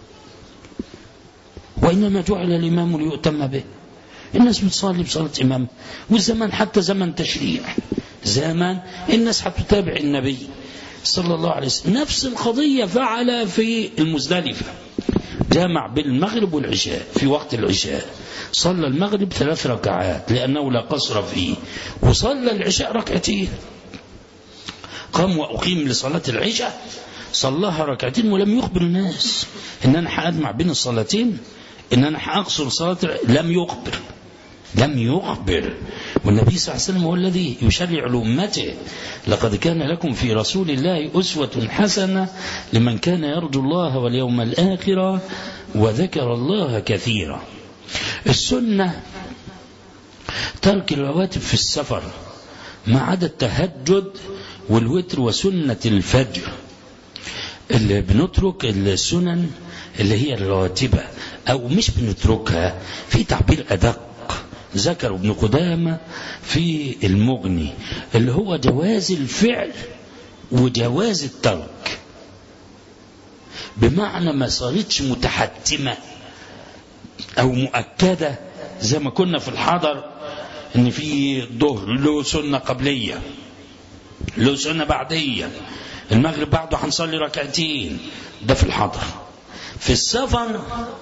وإنما جعل الإمام ليؤتم به الناس بتصلي بصلاة إمام والزمان حتى زمن تشريع زمان الناس هتتابع النبي صلى الله عليه وسلم نفس القضية فعل في المزدلفة جامع بين المغرب والعشاء في وقت العشاء صلى المغرب ثلاث ركعات لأنه لا قصر فيه وصلى العشاء ركعتين قام وأقيم لصلاة العشاء صلاها ركعتين ولم يخبر الناس إن أنا هأجمع بين الصلاتين إن أنا هأقصر صلاة لم يخبر لم يخبر والنبي صلى الله عليه وسلم هو الذي يشرع لأمته لقد كان لكم في رسول الله أسوة حسنة لمن كان يرجو الله واليوم الآخرة وذكر الله كثيرا السنة ترك الرواتب في السفر ما عدا التهجد والوتر وسنة الفجر اللي بنترك السنن اللي هي الراتبة أو مش بنتركها في تعبير أدق ذكر ابن قدامة في المغني اللي هو جواز الفعل وجواز الترك بمعنى ما صارتش متحتمة أو مؤكدة زي ما كنا في الحضر إن في ظهر له سنة قبلية له سنة بعدية المغرب بعده هنصلي ركعتين ده في الحضر في السفر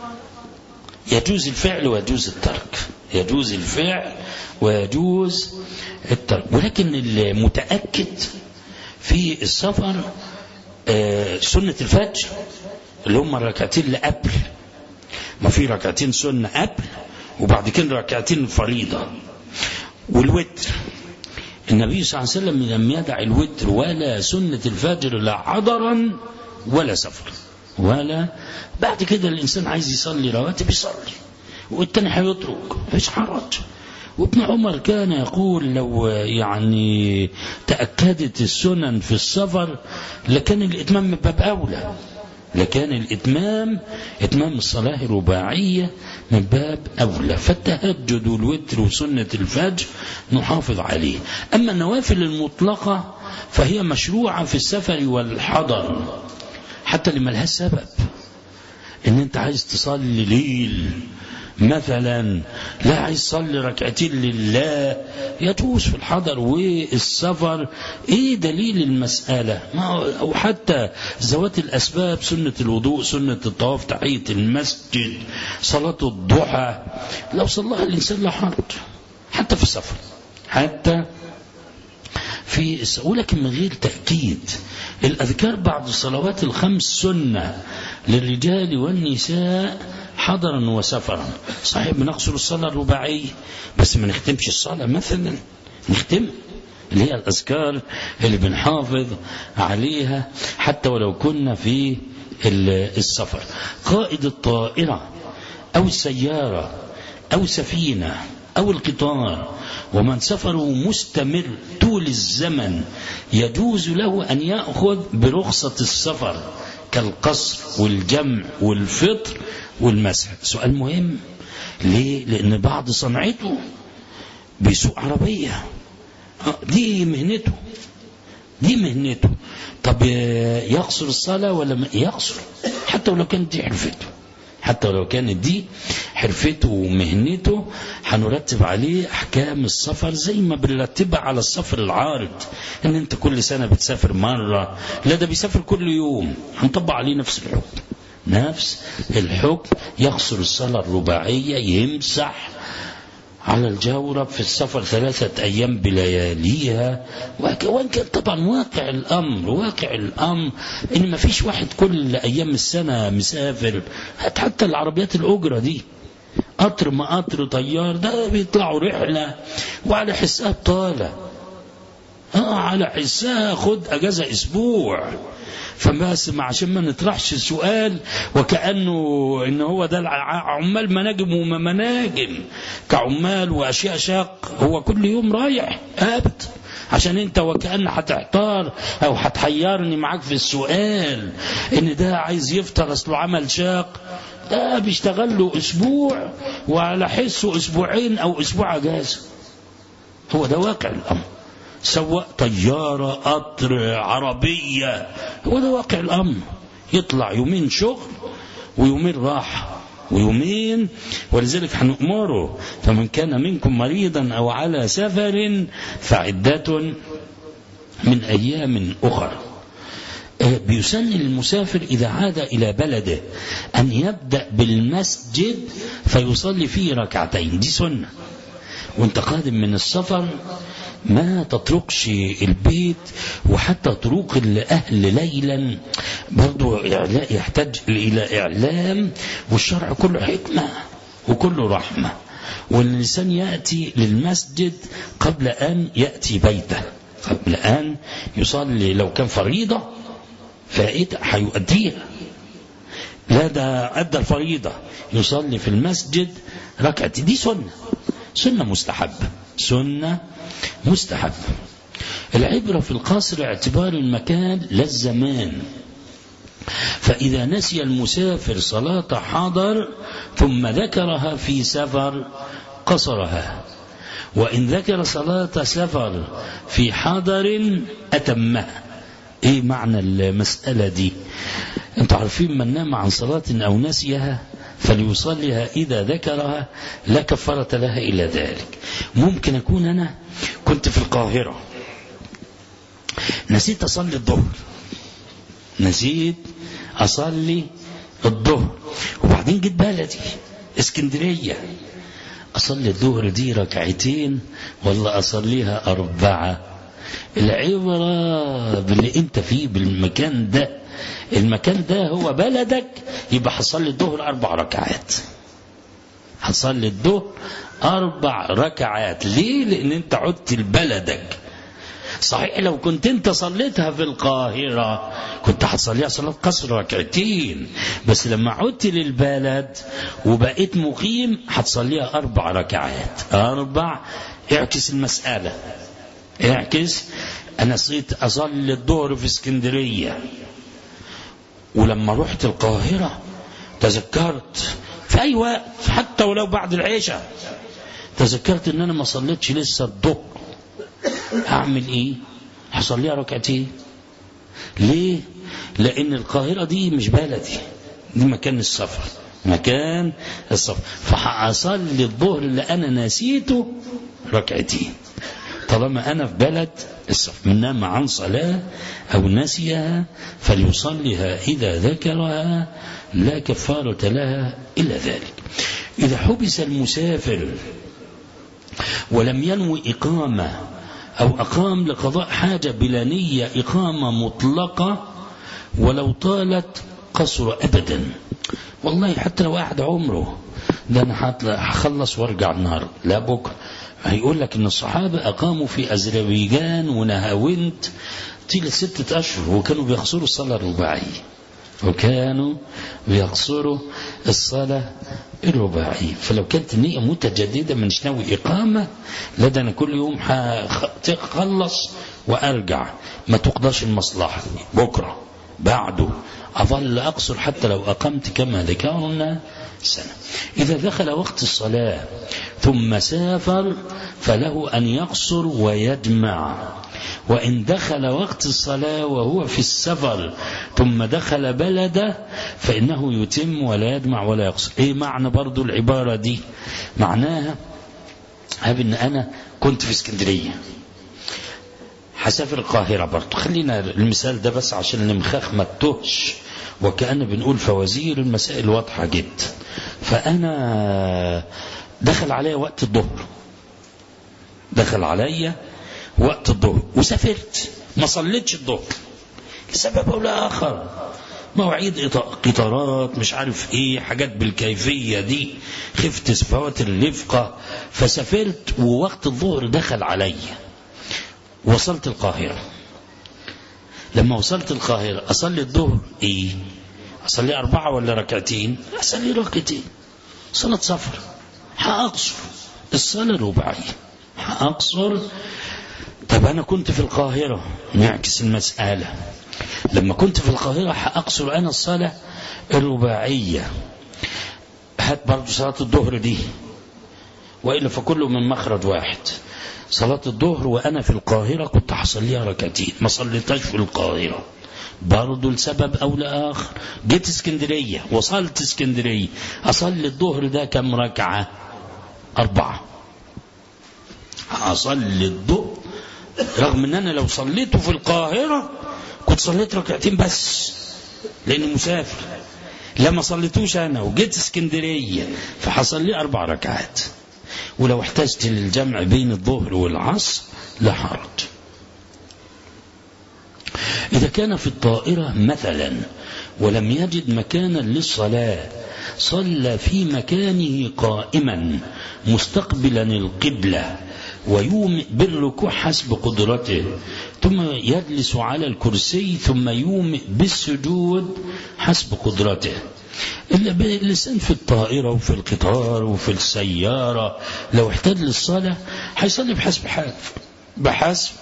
يجوز الفعل ويجوز الترك يجوز الفعل ويجوز الترك ولكن المتأكد في السفر آه، سنة الفجر اللي هم الركعتين اللي قبل ما في ركعتين سنة قبل وبعد كده ركعتين فريضة والوتر النبي صلى الله عليه وسلم لم يدع الوتر ولا سنة الفجر لا حضرا ولا سفر ولا بعد كده الإنسان عايز يصلي رواتب يصلي والتاني هيترك مفيش حرج وابن عمر كان يقول لو يعني تأكدت السنن في السفر لكان الإتمام من باب أولى لكان الإتمام إتمام الصلاة الرباعية من باب أولى فالتهجد والوتر وسنة الفجر نحافظ عليه أما النوافل المطلقة فهي مشروعة في السفر والحضر حتى لما لها سبب ان انت عايز تصلي ليل مثلا لا عايز تصلي ركعتين لله يجوز في الحضر والسفر ايه دليل المسألة ما هو- او حتى ذوات الاسباب سنة الوضوء سنة الطواف تحية المسجد صلاة الضحى لو صلاها الانسان لا حرج حتى في السفر حتى في الس- ولكن من غير تأكيد الأذكار بعد الصلوات الخمس سنة للرجال والنساء حضرا وسفرا صحيح بنقصر الصلاة الرباعية بس ما نختمش الصلاة مثلا نختم اللي هي الأذكار اللي بنحافظ عليها حتى ولو كنا في ال- السفر قائد الطائرة أو السيارة أو سفينة أو القطار ومن سفره مستمر طول الزمن يجوز له أن يأخذ برخصة السفر كالقصر والجمع والفطر والمسح سؤال مهم ليه؟ لأن بعض صنعته بيسوق عربية آه، دي مهنته دي مهنته طب آه، يقصر الصلاة ولا ما يقصر حتى ولو كانت دي حرفته حتى ولو كانت دي حرفته ومهنته هنرتب عليه احكام السفر زي ما بنرتبها على السفر العارض ان انت كل سنه بتسافر مره لا ده بيسافر كل يوم هنطبق عليه نفس الحكم نفس الحكم يقصر الصلاه الرباعيه يمسح على الجورب في السفر ثلاثة أيام بلياليها وك- وإن كان طبعا واقع الأمر واقع الأمر إن ما فيش واحد كل أيام السنة مسافر هات حتى العربيات الأجرة دي قطر ما قطر طيار ده بيطلعوا رحلة وعلى حسها بطالة اه على حسها خد اجازه اسبوع فبس ما عشان ما نطرحش السؤال وكانه ان هو ده الع- عمال مناجم وما مناجم كعمال واشياء شاق هو كل يوم رايح ابد عشان انت وكأن هتحتار او هتحيرني معاك في السؤال ان ده عايز يفطر اصله عمل شاق ده بيشتغل له اسبوع وعلى حسه اسبوعين او اسبوع اجازه هو ده واقع الامر سواء طيارة قطر عربية هو ده واقع الأمر يطلع يومين شغل ويومين راحة ويومين ولذلك هنأمره فمن كان منكم مريضا أو على سفر فعدة من أيام أخرى آه، بيسن للمسافر إذا عاد إلى بلده أن يبدأ بالمسجد فيصلي فيه ركعتين دي سنة وانت قادم من السفر ما تتركش البيت وحتى طرق الأهل ليلا برضو إعلاء يحتاج إلى إعلام والشرع كله حكمة وكله رحمة والإنسان يأتي للمسجد قبل أن يأتي بيته قبل أن يصلي لو كان فريضة فائدة هيؤديها لا ده أدى الفريضة يصلي في المسجد ركعة دي سنة سنة مستحبة سنة مستحبة العبرة في القصر اعتبار المكان لا الزمان فإذا نسي المسافر صلاة حضر ثم ذكرها في سفر قصرها وإن ذكر صلاة سفر في حضر أتمها إيه معنى المسألة دي أنتوا عارفين من نام عن صلاة أو نسيها فليصليها إذا ذكرها لا كفارة لها إلا ذلك ممكن أكون أنا كنت في القاهرة نسيت أصلي الظهر نسيت أصلي الظهر وبعدين جيت بلدي اسكندرية أصلي الظهر دي ركعتين ولا أصليها أربعة العبرة باللي أنت فيه بالمكان ده المكان ده هو بلدك يبقى هصلي الظهر أربع ركعات هصلي الظهر أربع ركعات ليه؟ لأن أنت عدت لبلدك صحيح لو كنت انت صليتها في القاهرة كنت هتصليها صلاة قصر ركعتين بس لما عدت للبلد وبقيت مقيم هتصليها أربع ركعات أربع اعكس المسألة اعكس أنا صيت أصلي الظهر في اسكندرية ولما رحت القاهرة تذكرت في أي وقت حتى ولو بعد العشاء تذكرت ان انا ما صليتش لسه الظهر اعمل ايه هصليها ركعتين ليه لان القاهرة دي مش بلدي دي مكان السفر مكان السفر فهصلي الظهر اللي انا نسيته ركعتين طالما انا في بلد السفر من نام عن صلاة او نسيها فليصليها اذا ذكرها لا كفارة لها الا ذلك اذا حبس المسافر ولم ينوي إقامة أو أقام لقضاء حاجة بلا نية إقامة مطلقة ولو طالت قصر أبدا والله حتى لو واحد عمره ده أنا هخلص وارجع النهار لا بكرة هيقول لك إن الصحابة أقاموا في أذربيجان ونهاوند طيلة ستة أشهر وكانوا بيخسروا الصلاة الرباعية وكانوا بيقصروا الصلاة الرباعية فلو كانت النية متجددة من ناوي إقامة لدى أنا كل يوم هخلص وأرجع ما تقضاش المصلحة بكرة بعده أظل أقصر حتى لو أقمت كما ذكرنا سنة إذا دخل وقت الصلاة ثم سافر فله أن يقصر ويجمع وإن دخل وقت الصلاة وهو في السفر ثم دخل بلده فإنه يتم ولا يجمع ولا يقصر إيه معنى برضو العبارة دي معناها هب إن أنا كنت في اسكندرية هسافر القاهرة برضو خلينا المثال ده بس عشان المخاخ ما تتوهش وكأن بنقول فوازير المسائل واضحة جدا فأنا دخل عليا وقت الظهر دخل عليا وقت الظهر وسافرت ما صليتش الظهر لسبب او لاخر مواعيد قطارات مش عارف ايه حاجات بالكيفية دي خفت فوات الرفقة فسافرت ووقت الظهر دخل علي وصلت القاهرة لما وصلت القاهرة أصلي الظهر إيه أصلي أربعة ولا ركعتين أصلي ركعتين صلاة سفر هأقصر الصلاة الرباعية هأقصر طب أنا كنت في القاهرة نعكس المسألة لما كنت في القاهرة هأقصر أنا الصلاة الرباعية هات برضو صلاة الظهر دي وإلا فكله من مخرج واحد صلاة الظهر وأنا في القاهرة كنت هصليها ركعتين ما صليتهاش في القاهرة برضه لسبب أو لآخر جيت اسكندرية وصلت اسكندرية أصلي الظهر ده كم ركعة أربعة أصلي الظهر رغم ان انا لو صليته في القاهرة كنت صليت ركعتين بس لاني مسافر لما صليتوش انا وجيت اسكندرية فحصل لي اربع ركعات ولو احتجت للجمع بين الظهر والعصر لا حرج إذا كان في الطائرة مثلا ولم يجد مكانا للصلاة صلى في مكانه قائما مستقبلا القبلة ويومئ بالركوع حسب قدرته ثم يجلس على الكرسي ثم يومئ بالسجود حسب قدرته الإنسان في الطائرة وفي القطار وفي السيارة لو احتاج للصلاة هيصلي بحسب حاله بحسب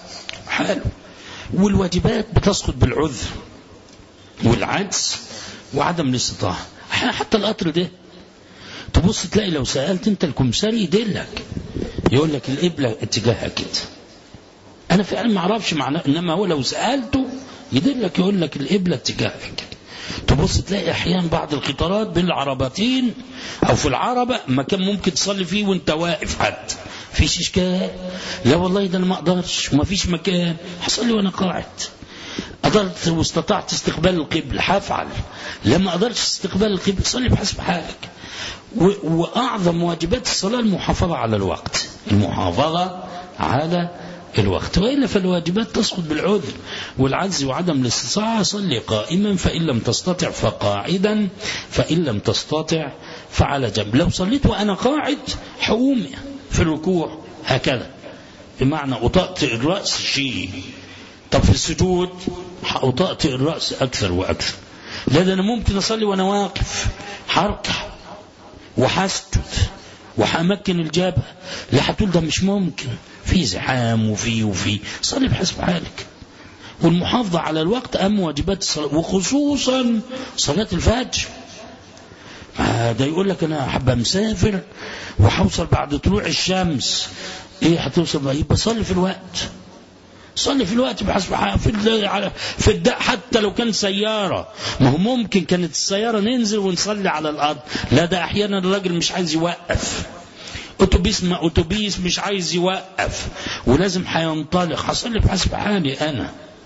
حاله والواجبات بتسقط بالعذر والعجز وعدم الاستطاعة حتى القطر ده تبص تلاقي لو سألت انت الكمساري يدلك يقول لك القبلة اتجاهها كده انا فعلا ما اعرفش معناه انما هو لو سألته يدلك يقول لك القبلة اتجاهها كده تبص تلاقي احيانا بعض القطارات بين العربتين او في العربة مكان ممكن تصلي فيه وانت واقف حتى فيش اشكال لا والله ده انا ما اقدرش وما فيش مكان هصلي وانا قاعد قدرت واستطعت استقبال القبلة هفعل لما قدرتش استقبال القبلة صلي بحسب حالك وأعظم واجبات الصلاة المحافظة على الوقت المحافظة على الوقت وإلا فالواجبات تسقط بالعذر والعجز وعدم الاستطاعة صلي قائما فإن لم تستطع فقاعدا فإن لم تستطع فعلى جنب لو صليت وأنا قاعد حقوم في الركوع هكذا بمعنى أطأطئ الرأس شيء طب في السجود أطأطئ الرأس أكثر وأكثر لا ده أنا ممكن أصلي وأنا واقف حركة وحسجد وحمكن الجبهة لا هتقول ده مش ممكن في زحام وفي وفي صلي بحسب حالك والمحافظة على الوقت أهم واجبات الصلاة وخصوصا صلاة الفجر ده يقول لك أنا حابة مسافر وحوصل بعد طلوع الشمس إيه هتوصل يبقى صلي في الوقت صلي في الوقت بحسب في في الداء حتى لو كان سيارة ما هو ممكن كانت السيارة ننزل ونصلي على الأرض لا ده أحيانا الراجل مش عايز يوقف أتوبيس ما أتوبيس مش عايز يوقف ولازم هينطلق هصلي بحسب حالي أنا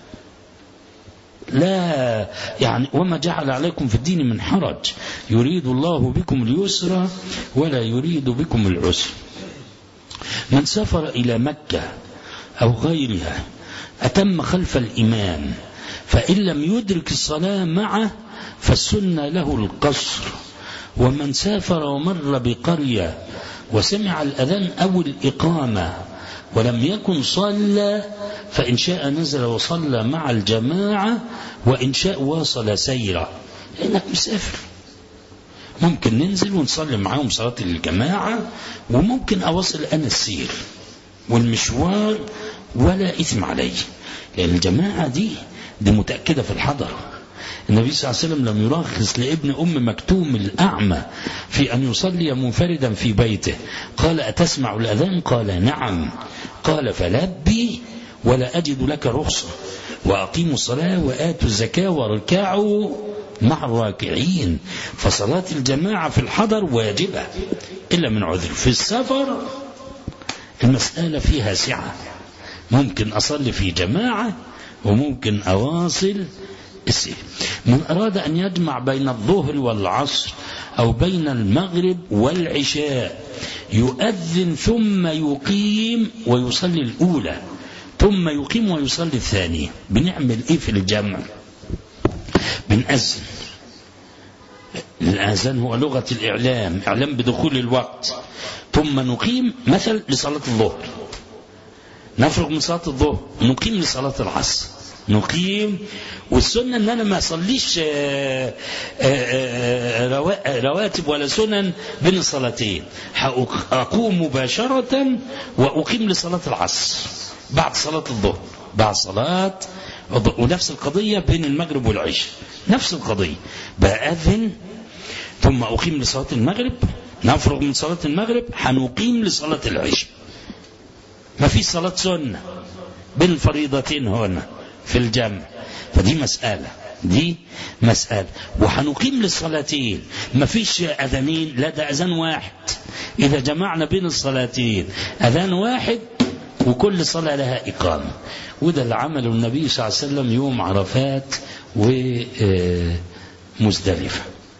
لا يعني وما جعل عليكم في الدين من حرج يريد الله بكم اليسر ولا يريد بكم العسر من سافر إلى مكة أو غيرها أتم خلف الإمام فإن لم يدرك الصلاة معه فالسنة له القصر ومن سافر ومر بقرية وسمع الأذان أو الإقامة ولم يكن صلى فإن شاء نزل وصلى مع الجماعة وإن شاء واصل سيرا لأنك مسافر ممكن ننزل ونصلي معاهم صلاة الجماعة وممكن أواصل أنا السير والمشوار ولا إثم عليه لأن الجماعة دي دي متأكدة في الحضر النبي صلى الله عليه وسلم لم يرخص لابن أم مكتوم الأعمى في أن يصلي منفردا في بيته قال أتسمع الأذان قال نعم قال فلبي ولا أجد لك رخصة وأقيموا الصلاة وآتوا الزكاة واركعوا مع الراكعين فصلاة الجماعة في الحضر واجبة إلا من عذر في السفر المسألة فيها سعة ممكن أصلي في جماعة وممكن أواصل السير من أراد أن يجمع بين الظهر والعصر أو بين المغرب والعشاء يؤذن ثم يقيم ويصلي الأولى ثم يقيم ويصلي الثانية بنعمل إيه في الجمع بنأذن الآذان هو لغة الإعلام إعلام بدخول الوقت ثم نقيم مثل لصلاة الظهر نفرغ من صلاة الظهر نقيم لصلاة العصر نقيم والسنة ان انا ما اصليش رواتب ولا سنن بين الصلاتين اقوم مباشرة واقيم لصلاة العصر بعد صلاة الظهر بعد صلاة ونفس القضية بين المغرب والعشاء نفس القضية بأذن ثم أقيم لصلاة المغرب نفرغ من صلاة المغرب هنقيم لصلاة العشاء ما في صلاة سنة بين الفريضتين هنا في الجمع فدي مسألة دي مسألة وهنقيم للصلاتين ما فيش أذانين لا ده أذان واحد إذا جمعنا بين الصلاتين أذان واحد وكل صلاة لها إقامة وده اللي عمله النبي صلى الله عليه وسلم يوم عرفات ومزدلفة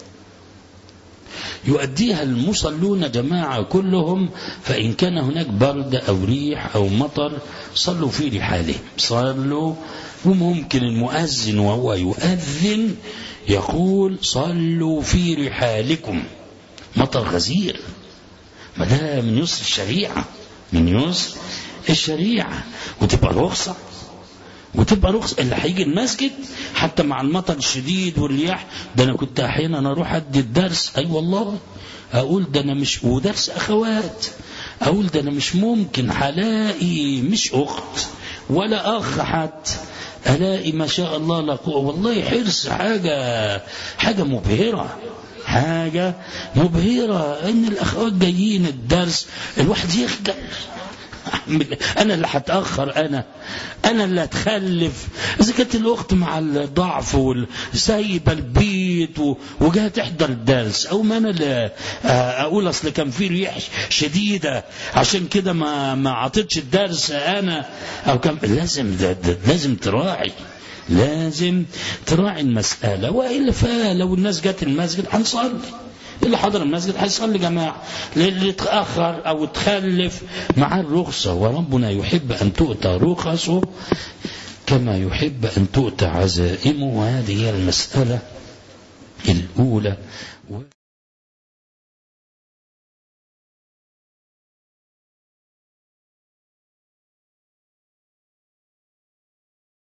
يؤديها المصلون جماعة كلهم فإن كان هناك برد أو ريح أو مطر صلوا في رحالهم صلوا وممكن المؤذن وهو يؤذن يقول صلوا في رحالكم مطر غزير ما ده من يسر الشريعة من يسر الشريعة وتبقى رخصة وتبقى رخصة اللي هيجي المسجد حتى مع المطر الشديد والرياح ده انا كنت احيانا اروح ادي الدرس اي أيوة والله اقول ده انا مش ودرس اخوات اقول ده انا مش ممكن هلاقي مش اخت ولا أخ حتى ألاقي ما شاء الله لا قوة والله حرص حاجة حاجة مبهرة حاجة مبهرة إن الأخوات جايين الدرس الواحد يخجل أنا اللي هتأخر أنا أنا اللي هتخلف إذا كانت الأخت مع الضعف وسايبة البيت وجاية تحضر الدرس أو ما أنا اللي أقول أصل كان في ريح شديدة عشان كده ما ما عطيتش الدرس أنا أو كان لازم ده ده لازم تراعي لازم تراعي المسألة وإلا فلو الناس جت المسجد هنصلي اللي حضر المسجد هيصلي جماعة اللي اتأخر أو تخلف معاه الرخصة وربنا يحب أن تؤتى رخصه كما يحب أن تؤتى عزائمه وهذه هي المسألة الأولى